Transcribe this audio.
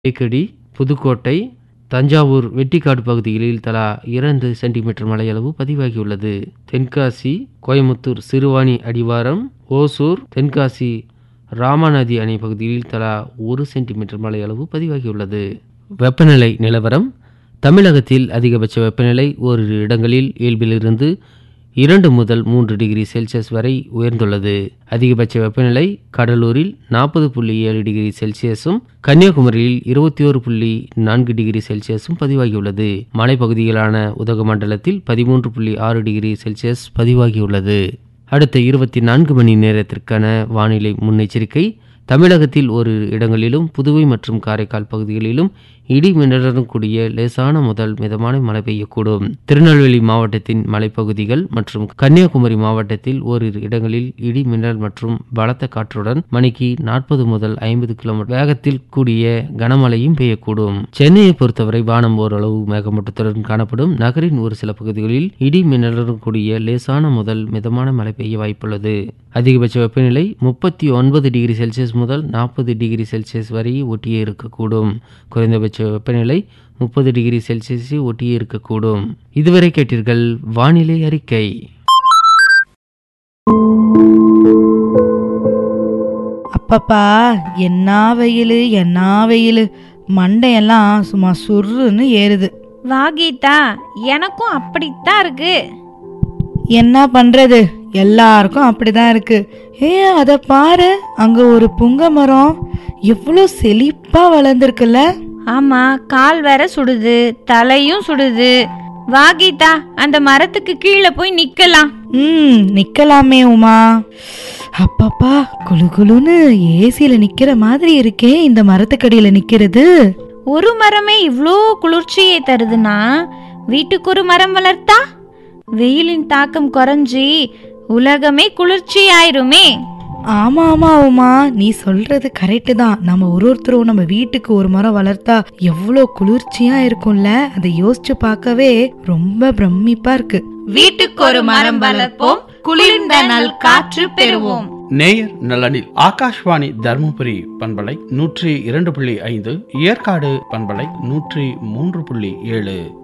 தேக்கடி புதுக்கோட்டை தஞ்சாவூர் வெட்டிக்காடு பகுதிகளில் தலா இரண்டு சென்டிமீட்டர் மழையளவு பதிவாகியுள்ளது தென்காசி கோயமுத்தூர் சிறுவாணி அடிவாரம் ஓசூர் தென்காசி ராமாநதி அணை பகுதியில் தலா ஒரு சென்டிமீட்டர் மழையளவு பதிவாகியுள்ளது வெப்பநிலை நிலவரம் தமிழகத்தில் அதிகபட்ச வெப்பநிலை ஓரிரு இடங்களில் இயல்பிலிருந்து இரண்டு முதல் மூன்று டிகிரி செல்சியஸ் வரை உயர்ந்துள்ளது அதிகபட்ச வெப்பநிலை கடலூரில் நாற்பது புள்ளி ஏழு டிகிரி செல்சியஸும் கன்னியாகுமரியில் இருபத்தி ஒரு புள்ளி நான்கு டிகிரி செல்சியஸும் பதிவாகியுள்ளது மலைப்பகுதிகளான உதகமண்டலத்தில் பதிமூன்று புள்ளி ஆறு டிகிரி செல்சியஸ் பதிவாகியுள்ளது அடுத்த இருபத்தி நான்கு மணி நேரத்திற்கான வானிலை முன்னெச்சரிக்கை தமிழகத்தில் ஒரு இடங்களிலும் புதுவை மற்றும் காரைக்கால் பகுதிகளிலும் இடி மின்னலுடன் கூடிய லேசான முதல் மிதமான மழை பெய்யக்கூடும் திருநெல்வேலி மாவட்டத்தின் மலைப்பகுதிகள் மற்றும் கன்னியாகுமரி மாவட்டத்தில் ஓரிரு இடங்களில் இடி மின்னல் மற்றும் பலத்த காற்றுடன் மணிக்கு நாற்பது முதல் ஐம்பது கிலோமீட்டர் வேகத்தில் கூடிய கனமழையும் பெய்யக்கூடும் சென்னையை பொறுத்தவரை வானம் ஓரளவு மேகமூட்டத்துடன் காணப்படும் நகரின் ஒரு சில பகுதிகளில் இடி மின்னலுடன் கூடிய லேசான முதல் மிதமான மழை பெய்ய வாய்ப்புள்ளது அதிகபட்ச வெப்பநிலை முப்பத்தி ஒன்பது டிகிரி செல்சியஸ் முதல் நாற்பது டிகிரி செல்சியஸ் வரை ஒட்டியே இருக்கக்கூடும் குறைந்தபட்ச வெப்பநிலை முப்பது டிகிரி ஒட்டியே ஒட்டியே இருக்கக்கூடும் இதுவரை கேட்டீர்கள் வானிலை அறிக்கை அப்பப்பா என்ன வெயில் என்ன வெயில் மண்டையெல்லாம் சும்மா சுருன்னு ஏறுது வா கீதா எனக்கும் அப்படித்தான் இருக்கு என்ன பண்றது எல்லாருக்கும் அப்படிதான் இருக்கு ஏ அத பாரு அங்க ஒரு புங்க மரம் எவ்வளோ செழிப்பா வளர்ந்துருக்குல்ல ஆமா கால் வேற சுடுது தலையும் சுடுது வா கீதா அந்த மரத்துக்கு கீழே போய் நிக்கலாம் ம் நிக்கலாமே உமா அப்பப்பா குளு குளுன்னு ஏசியில நிக்கிற மாதிரி இருக்கே இந்த மரத்துக்கடியில நிக்கிறது ஒரு மரமே இவ்ளோ குளிர்ச்சியை தருதுன்னா வீட்டுக்கு ஒரு மரம் வளர்த்தா வெயிலின் தாக்கம் குறைஞ்சி உலகமே குளிர்ச்சி ஆயிருமே ஆமா ஆமா உமா நீ சொல்றது கரெக்டு தான் நம்ம ஒரு ஒருத்தரும் நம்ம வீட்டுக்கு ஒரு மரம் வளர்த்தா எவ்வளோ குளிர்ச்சியா இருக்கும்ல அதை யோசிச்சு பார்க்கவே ரொம்ப பிரமிப்பா இருக்கு வீட்டுக்கு ஒரு மரம் வளர்ப்போம் குளிர்ந்த நல் காற்று பெறுவோம் நேயர் நலனில் ஆகாஷ்வாணி தர்மபுரி பண்பலை நூற்றி இரண்டு புள்ளி ஐந்து ஏற்காடு பண்பலை நூற்றி மூன்று புள்ளி ஏழு